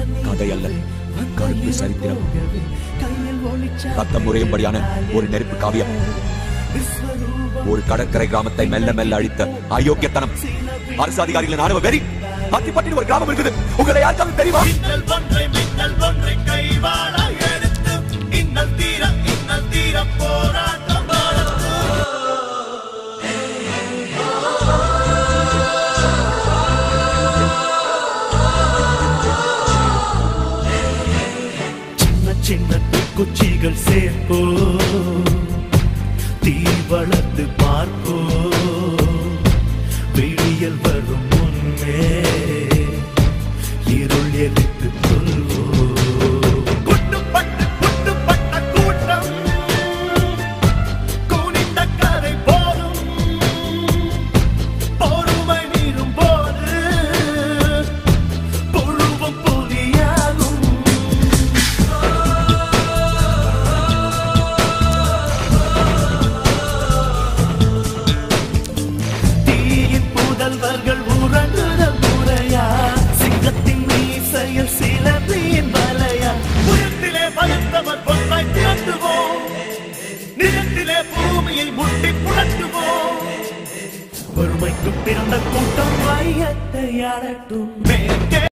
கதை அல்ல கருத்து சரித்திரம் ரத்தம் உரையும்படியான ஒரு நெருப்பு காவியம் ஒரு கடற்கரை கிராமத்தை மெல்ல மெல்ல அழித்த அயோக்கியத்தனம் அரசு அதிகாரிகளின் ஆணவ வெறி அத்திப்பட்டில் ஒரு கிராமம் இருக்குது உங்களை யாருக்காவது தெரியுமா மின்னல் ஒன்றை மின்னல் ஒன்றை கைவாளா எடுத்து இன்னல் தீர இன்னல் தீர போராட்டம் சின்ன சின்ன குச்சிகள் சேர்ப்போ தீ வளர்த்து பார்ப்போ விடியல் வரும் முன்னே இருள் எதிர்த்து கொள்வோ குட்டுப்பட்டு குட்டுப்பட்ட கூட்டம் கூனிட்ட கரை போலும் பொறுமை மீறும் போது புழுவும் புலியாகும் தீயின் புதல்வர்கள் உறங்குதல் முறையா சிங்கத்தின் மீசையில் சிலந்தியின் வலையா உயரத்திலே பயந்தவர் பொன்னை திரட்டுவோம் நிலத்திலே பூமியை முட்டி புரட்டுவோம் வறுமைக்கு பிறந்த கூட்டம் வையத்தை ஆளட்டும் மேற்கே